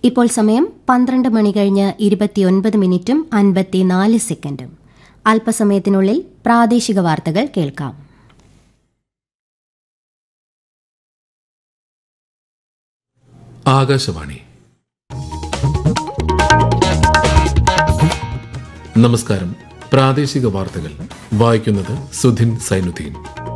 ഇപ്പോൾ സമയം പന്ത്രണ്ട് മണി കഴിഞ്ഞ് ഇരുപത്തിയൊൻപത് മിനിറ്റും അൻപത്തിനാല് സെക്കൻഡും അല്പസമയത്തിനുള്ളിൽ പ്രാദേശിക വാർത്തകൾ കേൾക്കാം ആകാശവാണി നമസ്കാരം പ്രാദേശിക വാർത്തകൾ വായിക്കുന്നത് സുധിൻ സൈനുദ്ദീൻ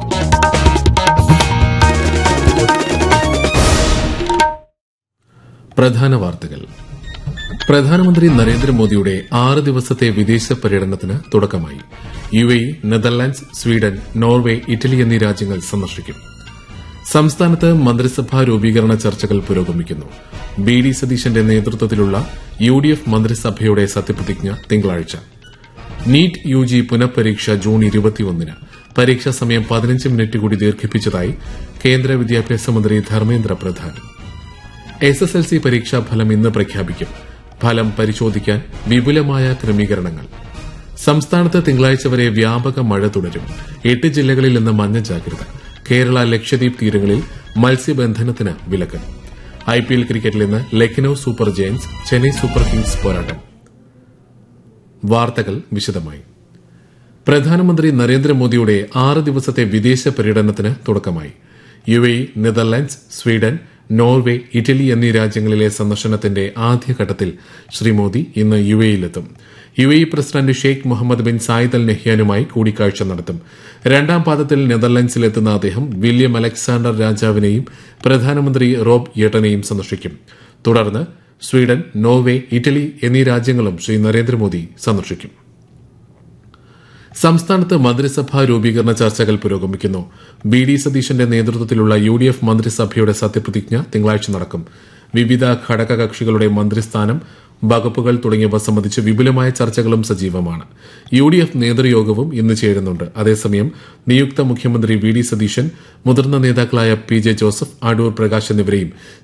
പ്രധാന വാർത്തകൾ പ്രധാനമന്ത്രി നരേന്ദ്രമോദിയുടെ ആറ് ദിവസത്തെ വിദേശ പര്യടനത്തിന് തുടക്കമായി U A Netherlands Sweden Norway Italy എന്നീ രാജ്യങ്ങൾ സന്ദർശിക്കും സംസ്ഥാനത്ത് മന്ത്രിസഭാ രൂപീകരണ ചർച്ചകൾ പുരോഗമിക്കുന്നു ബി ഡി സതീശന്റെ നേതൃത്വത്തിലുള്ള യു ഡി എഫ് മന്ത്രിസഭയുടെ സത്യപ്രതിജ്ഞ തിങ്കളാഴ്ച നീറ്റ് യു ജി പുനഃപരീക്ഷ ജൂൺ ഇരുപത്തിയൊന്നിന് പരീക്ഷാ സമയം പതിനഞ്ച് മിനിറ്റ് കൂടി ദീർഘിപ്പിച്ചതായി കേന്ദ്ര വിദ്യാഭ്യാസ മന്ത്രി Dharmendra Pradhan S S L C പരീക്ഷാഫലം ഇന്ന് പ്രഖ്യാപിക്കും ഫലം പരിശോധിക്കാൻ വിപുലമായ ക്രമീകരണങ്ങൾ സംസ്ഥാനത്ത് തിങ്കളാഴ്ച വരെ വ്യാപക മഴ തുടരും എട്ട് ജില്ലകളിൽ ഇന്ന് മഞ്ഞ ജാഗ്രത കേരള ലക്ഷദ്വീപ് തീരങ്ങളിൽ മത്സ്യബന്ധനത്തിന് വിലക്ക് ഐപിഎൽ ക്രിക്കറ്റിൽ ഇന്ന് Lucknow Super Giants Chennai Super Kings പോരാട്ടം വാർത്തകൾ വിശദമായി പ്രധാനമന്ത്രി നരേന്ദ്രമോദിയുടെ ആറ് ദിവസത്തെ വിദേശ പര്യടനത്തിന് തുടക്കമായി U A Netherlands Sweden Norway Italy എന്നീ രാജ്യങ്ങളിലെ സന്ദർശനത്തിന്റെ ആദ്യഘട്ടത്തിൽ ശ്രീ മോദി ഇന്ന് യു എയിലെത്തും U A president Sheikh Mohammed bin Zayed Al നെഹ്യാനുമായി കൂടിക്കാഴ്ച നടത്തും രണ്ടാം പാദത്തിൽ നെതർലൻഡ്സിലെത്തുന്ന അദ്ദേഹം വില്യം അലക്സാണ്ടർ രാജാവിനെയും പ്രധാനമന്ത്രി റോബ് യെട്ടനെയും സന്ദർശിക്കും തുടർന്ന് സ്വീഡൻ നോർവേ ഇറ്റലി എന്നീ രാജ്യങ്ങളും ശ്രീ നരേന്ദ്രമോദി സന്ദർശിക്കും സംസ്ഥാനത്ത് മന്ത്രിസഭാ രൂപീകരണ ചർച്ചകൾ പുരോഗമിക്കുന്നു ബി ഡി സതീശന്റെ നേതൃത്വത്തിലുള്ള യു ഡി എഫ് മന്ത്രിസഭയുടെ സത്യപ്രതിജ്ഞ തിങ്കളാഴ്ച നടക്കും വിവിധ ഘടകകക്ഷികളുടെ മന്ത്രിസ്ഥാനം വകുപ്പുകൾ തുടങ്ങിയവ സംബന്ധിച്ച് വിപുലമായ ചർച്ചകളും സജീവമാണ് യു ഡി എഫ് നേതൃയോഗവും ഇന്ന് ചേരുന്നുണ്ട് അതേസമയം നിയുക്ത മുഖ്യമന്ത്രി വി ഡി സതീശൻ മുതിർന്ന നേതാക്കളായ പി ജെ ജോസഫ് അടൂർ പ്രകാശ് എന്നിവരെയും